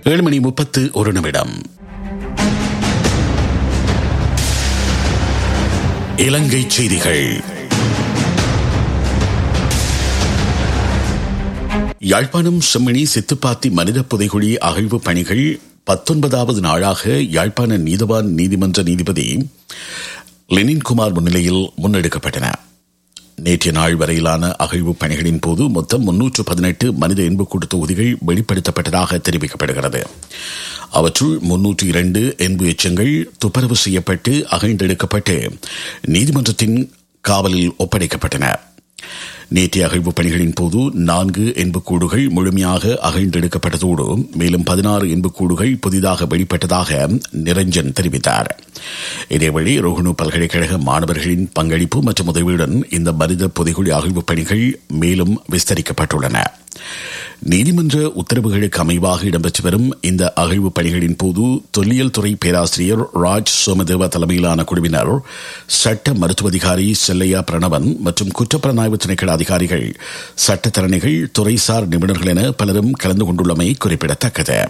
ஏழு மணி முப்பத்து ஒரு நிமிடம் இலங்கை செய்திகள் யாழ்ப்பாணம் செம்மணி சித்துப்பாத்தி மனித புதைகுழி அகழ்வு பணிகள் பத்தொன்பதாவது நாளாக யாழ்ப்பாண நீதவான் நீதிமன்ற நீதிபதி லெனின்குமார் முன்னிலையில் முன்னெடுக்கப்பட்டன நேற்றைய நாள் வரையிலான அகழ்வு பணிகளின் போது மொத்தம் முன்னூற்று பதினெட்டு மனித எண்புக்கூட்டு தொகுதிகள் வெளிப்படுத்தப்பட்டதாக தெரிவிக்கப்படுகிறது அவற்றுள் முன்னூற்று இரண்டு என்பு எச்சங்கள் துப்பரவு செய்யப்பட்டு அகழ்ந்தெடுக்கப்பட்டு நீதிமன்றத்தின் காவலில் ஒப்படைக்கப்பட்டன நேற்றைய அகழ்வு பணிகளின் போது நான்கு எண்புக்கூடுகள் முழுமையாக அகழ்ந்தெடுக்கப்பட்டதோடு மேலும் பதினாறு எண்புக்கூடுகள் புதிதாக வெளிப்பட்டதாக நிரஞ்சன் தெரிவித்தார் இதேவழி ரோஹணு பல்கலைக்கழக மாணவர்களின் பங்களிப்பு மற்றும் உதவியுடன் இந்த மனித புதைகுழி அகழ்வு பணிகள் மேலும் விஸ்தரிக்கப்பட்டுள்ளன நீதிமன்ற உத்தரவுகளுக்கு அமைவாக இடம்பெற்று வரும் இந்த அகழ்வு பணிகளின் போது தொல்லியல் துறை பேராசிரியர் ராஜ் சோமதேவ தலைமையிலான குழுவினர் சட்ட மருத்துவ அதிகாரி செல்லையா பிரணவன் மற்றும் குற்றப்புலனாய்வு திணைக்கள அதிகாரிகள் சட்டத்தரணிகள் துறைசார் நிபுணர்கள் என பலரும் கலந்து கொண்டுள்ளமை குறிப்பிடத்தக்கது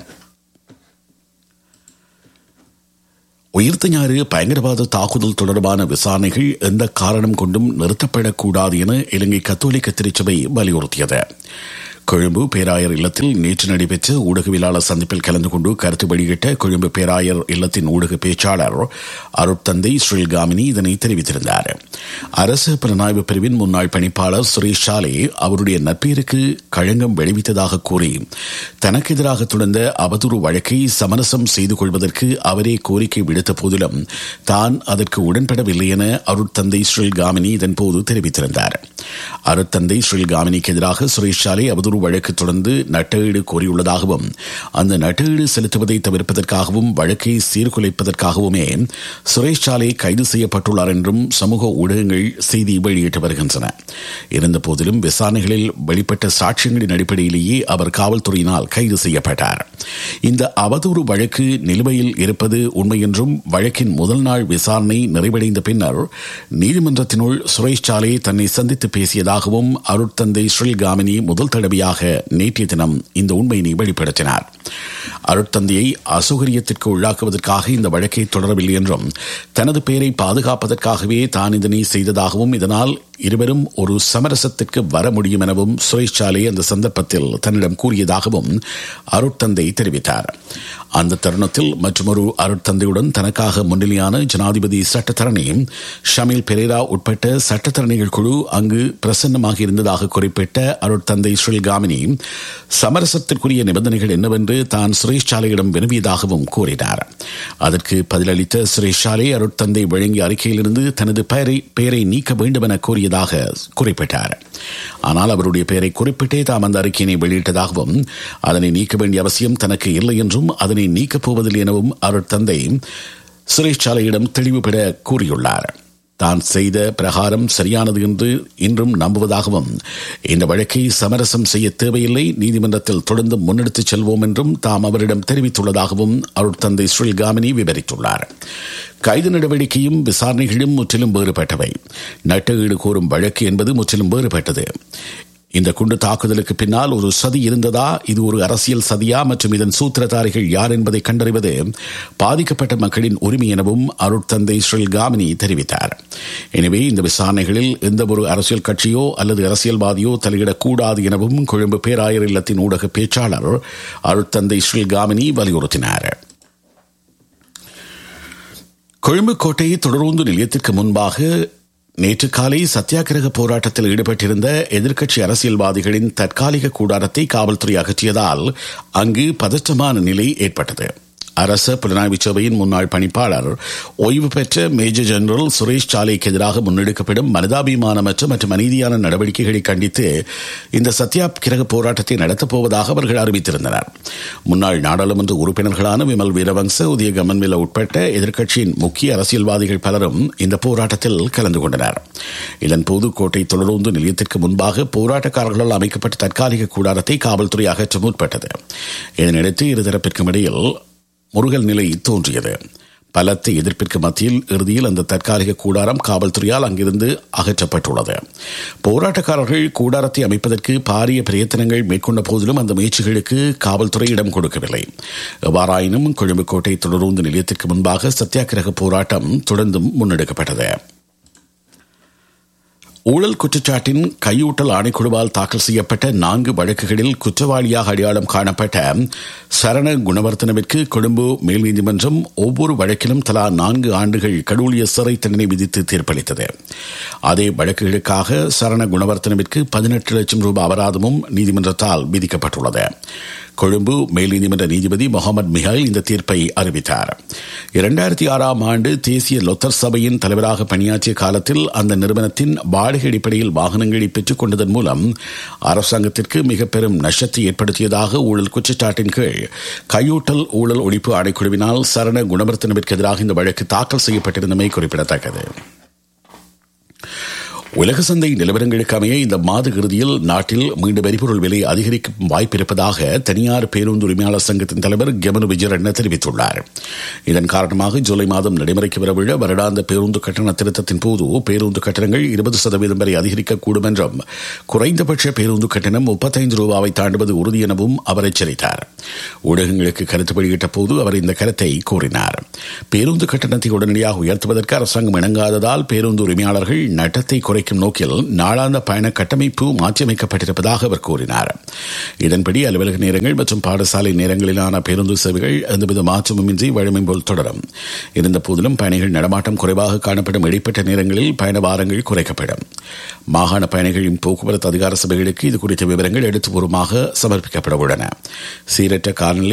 உயிர்த்த ஞாறு பயங்கரவாத தாக்குதல் தொடர்பான விசாரணைகள் எந்த காரணம் கொண்டும் நிறுத்தப்படக்கூடாது என இலங்கை கத்தோலிக்க திருச்சபை வலியுறுத்தியது கொழும்பு பேராயர் இல்லத்தில் நேற்று நடைபெற்ற ஊடகவியலாளர் சந்திப்பில் கலந்து கொண்டு கருத்து வெளியிட்ட கொழும்பு பேராயர் இல்லத்தின் ஊடக பேச்சாளர் அருட்தந்தை ஸ்ரீல்காமினி இதனை தெரிவித்திருந்தார் அரசு புலனாய்வு பிரிவின் முன்னாள் பணிப்பாளர் சுரேஷ் சாலே அவருடைய நட்பேருக்கு களங்கம் விளைவித்ததாக கூறி தனக்கு எதிராக தொடர்ந்த அவதூறு வழக்கை சமரசம் செய்து கொள்வதற்கு அவரே கோரிக்கை விடுத்த போதிலும் தான் அதற்கு உடன்படவில்லை என அருட்தந்தை ஸ்ரீல்காமினி இதன்போது தெரிவித்திருந்தார் அருட்தந்தை ஸ்ரீல்காமினிக்கு எதிராக சுரேஷ் சாலே அவதூறு வழக்கு தொடர்ந்து நட்டஈடு கோரியுள்ளதாகவும் அந்த நட்டஈடு செலுத்துவதை தவிர்ப்பதற்காகவும் வழக்கை சீர்குலைப்பதற்காகவுமே சுரேஷ் சாலை கைது செய்யப்பட்டுள்ளார் என்றும் சமூக ஊடகங்கள் செய்தி வெளியிட்டு வருகின்றன இருந்தபோதிலும் விசாரணைகளில் வெளிப்பட்ட சாட்சியங்களின் அடிப்படையிலேயே அவர் காவல்துறையினால் கைது செய்யப்பட்டார் இந்த அவதூறு வழக்கு நிலுவையில் இருப்பது உண்மை என்றும் வழக்கின் முதல் நாள் விசாரணை நிறைவடைந்த பின்னர் நீதிமன்றத்தினுள் சுரேஷ் சாலை தன்னை சந்தித்து பேசியதாகவும் அருட்தந்தை ஸ்ரீல்காமினி முதல் தடவையாக நேற்றைய தினம் இந்த உண்மையினை வெளிப்படுத்தினார் அருட்தந்தையை அசௌகரியத்திற்கு உள்ளாக்குவதற்காக இந்த வழக்கை தொடரவில்லை என்றும் தனது பெயரை பாதுகாப்பதற்காகவே தான் இதனை செய்ததாகவும் இதனால் இருவரும் ஒரு சமரசத்திற்கு வர முடியும் எனவும் சுரேஷ் சாலே அந்த சந்தர்ப்பத்தில் தன்னிடம் கூறியதாகவும் அருட்தந்தை தெரிவித்தார் அந்த தருணத்தில் மற்றொரு அருட்தந்தையுடன் தனக்காக முன்னிலையான ஜனாதிபதி சட்டத்தரணி ஷமீல் பெரேரா உட்பட்ட சட்டத்தரணிகள் குழு அங்கு பிரசன்னமாக இருந்ததாக குறிப்பிட்ட அருட்தந்தை ஸ்ரீல்காமினி சமரசத்திற்குரிய நிபந்தனைகள் என்னவென்று தான் சுரேஷ் சாலையிடம் வினவியதாகவும் கூறினார் அதற்கு பதிலளித்த சுரேஷ் சாலை அருட்தந்தை வழங்கிய அறிக்கையிலிருந்து தனது பெயரை பெயரை நீக்க வேண்டும் என கூறியதாக குறிப்பிட்டார் ஆனால் அவருடைய பெயரை குறிப்பிட்டே தாம் அந்த அறிக்கையினை வெளியிட்டதாகவும் அதனை நீக்க வேண்டிய அவசியம் தனக்கு இல்லை என்றும் அதனை நீக்கப் போவதில்லை எனவும் அருட்தந்தை சுரேஷ் சாலையிடம் தெளிவுபட கூறியுள்ளார் தான் செய்த பிரகாரம் சரியானது என்று இன்றும் நம்புவதாகவும் இந்த வழக்கை சமரசம் செய்ய தேவையில்லை நீதிமன்றத்தில் தொடர்ந்து முன்னெடுத்துச் செல்வோம் என்றும் தாம் அவரிடம் தெரிவித்துள்ளதாகவும் அருட்தந்தை ஸ்ரீல்காமினி விவரித்துள்ளார் கைது நடவடிக்கையும் விசாரணைகளும் முற்றிலும் வேறுபட்டவை நட்டஈடு கோரும் வழக்கு என்பது முற்றிலும் வேறுபட்டது இந்த குண்டு தாக்குதலுக்கு பின்னால் ஒரு சதி இருந்ததா இது ஒரு அரசியல் சதியா மற்றும் இதன் சூத்திரதாரிகள் யார் என்பதை கண்டறிவது பாதிக்கப்பட்ட மக்களின் உரிமை எனவும் அருட்தந்தை ஸ்ரீல்காமினி தெரிவித்தார் எனவே இந்த விசாரணைகளில் எந்த ஒரு அரசியல் கட்சியோ அல்லது அரசியல்வாதியோ தலையிடக்கூடாது எனவும் கொழும்பு பேராயர் இல்லத்தின் ஊடக பேச்சாளர் அருட்தந்தை ஸ்ரீல்காமினி வலியுறுத்தினார் கொழும்பு கோட்டை தொடருந்து நிலையத்திற்கு முன்பாக நேற்று காலை சத்தியாகிரக போராட்டத்தில் ஈடுபட்டிருந்த எதிர்க்கட்சி அரசியல்வாதிகளின் தற்காலிக கூடாரத்தை காவல்துறை அகற்றியதால் அங்கு பதற்றமான நிலை ஏற்பட்டது அரச புலனாய்வு சபையின் முன்னாள் பணிப்பாளர் ஓய்வு பெற்ற மேஜர் ஜெனரல் சுரேஷ் சாலைக்கு எதிராக முன்னெடுக்கப்படும் மனிதாபிமானமற்ற மற்றும் அநீதியான நடவடிக்கைகளை கண்டித்து இந்த சத்தியாகிரக போராட்டத்தை நடத்தப் போவதாக அவர்கள் அறிவித்திருந்தனர் முன்னாள் நாடாளுமன்ற உறுப்பினர்களான விமல் வீரவங்ச உதய கமன்வில உட்பட்ட எதிர்க்கட்சியின் முக்கிய அரசியல்வாதிகள் பலரும் இந்த போராட்டத்தில் கலந்து கொண்டனர் இதன்போது கோட்டை தொடரோந்து நிலையத்திற்கு முன்பாக போராட்டக்காரர்களால் அமைக்கப்பட்ட தற்காலிக கூடாரத்தை காவல்துறை அகற்ற முற்பட்டது இதனையடுத்து இருதரப்பிற்கும் இடையில் முருகல் நிலை தோன்றியது பலத்த எதிர்ப்பிற்கு மத்தியில் இறுதியில் அந்த தற்காலிக கூடாரம் காவல்துறையால் அங்கிருந்து அகற்றப்பட்டுள்ளது போராட்டக்காரர்கள் கூடாரத்தை அமைப்பதற்கு பாரிய பிரயத்தனங்கள் மேற்கொண்ட போதிலும் அந்த முயற்சிகளுக்கு காவல்துறை இடம் கொடுக்கவில்லை எவ்வாறாயினும் கொழும்பு கோட்டை தொடருந்து நிலையத்திற்கு முன்பாக சத்தியாகிரக போராட்டம் தொடர்ந்தும் முன்னெடுக்கப்பட்டது ஊழல் குற்றச்சாட்டின் கையூட்டல் ஆணைக்குழுவால் தாக்கல் செய்யப்பட்ட நான்கு வழக்குகளில் குற்றவாளியாக அடையாளம் காணப்பட்ட சரண குணவர்த்தனவிற்கு கொழும்பு மேல் நீதிமன்றம் ஒவ்வொரு வழக்கிலும் தலா நான்கு ஆண்டுகள் கடூழிய சிறை தண்டனை விதித்து தீர்ப்பளித்தது அதே வழக்குகளுக்காக சரண குணவர்த்தனவிற்கு பதினெட்டு லட்சம் ரூபாய் அபராதமும் நீதிமன்றத்தால் விதிக்கப்பட்டுள்ளது கொழும்பு மேல் நீதிமன்ற நீதிபதி முகமது மிஹால் இந்த தீர்ப்பை அறிவித்தார் இரண்டாயிரத்தி ஆறாம் ஆண்டு தேசிய லொத்தர் சபையின் தலைவராக பணியாற்றிய காலத்தில் அந்த நிறுவனத்தின் வாடகை அடிப்படையில் வாகனங்களை பெற்றுக் கொண்டதன் மூலம் அரசாங்கத்திற்கு மிக பெரும் நஷ்டத்தை ஏற்படுத்தியதாக ஊழல் குற்றச்சாட்டின் கீழ் கையூட்டல் ஊழல் ஒழிப்பு ஆணைக்குழுவினால் சரண குணவர்த்தனவிற்கு எதிராக இந்த வழக்கு தாக்கல் செய்யப்பட்டிருந்தமை குறிப்பிடத்தக்கது உலக சந்தை நிலவரங்களுக்கு அமைய இந்த மாத இறுதியில் நாட்டில் மீண்டும் எரிபொருள் விலை அதிகரிக்கும் வாய்ப்பு இருப்பதாக தனியார் பேருந்து உரிமையாளர் சங்கத்தின் தலைவர் கெமனு விஜயரட்ன தெரிவித்துள்ளார் இதன் காரணமாக ஜூலை மாதம் நடைமுறைக்கு வரவுள்ள வருடாந்த பேருந்து கட்டண திருத்தத்தின் போது பேருந்து கட்டணங்கள் இருபது சதவீதம் வரை அதிகரிக்கக்கூடும் என்றும் குறைந்தபட்ச பேருந்து கட்டணம் முப்பத்தைந்து ரூபாவை தாண்டுவது உறுதி எனவும் அவர் எச்சரித்தார் ஊடகங்களுக்கு கருத்து வெளியிட்ட போது அவர் இந்த கருத்தை கூறினார் பேருந்து கட்டணத்தை உடனடியாக உயர்த்துவதற்கு அரசாங்கம் இணங்காததால் பேருந்து உரிமையாளர்கள் நட்டத்தை குறைக்கும் நோக்கில் நாளாந்த பயண கட்டமைப்பு மாற்றியமைக்கப்பட்டிருப்பதாக அவர் கூறினார் இதன்படி அலுவலக நேரங்கள் மற்றும் பாடசாலை நேரங்களிலான பேருந்து சேவைகள் எந்தவித மாற்றமுமின்றி வழமை போல் தொடரும் இருந்த போதிலும் பயணிகள் நடமாட்டம் குறைவாக காணப்படும் இடைப்பட்ட நேரங்களில் பயண வாரங்கள் குறைக்கப்படும் மாகாண பயணிகளின் போக்குவரத்து அதிகார சபைகளுக்கு இது குறித்த விவரங்கள் எழுத்துப்பூர்வமாக சமர்ப்பிக்கப்பட உள்ளன சீரற்ற காலநிலை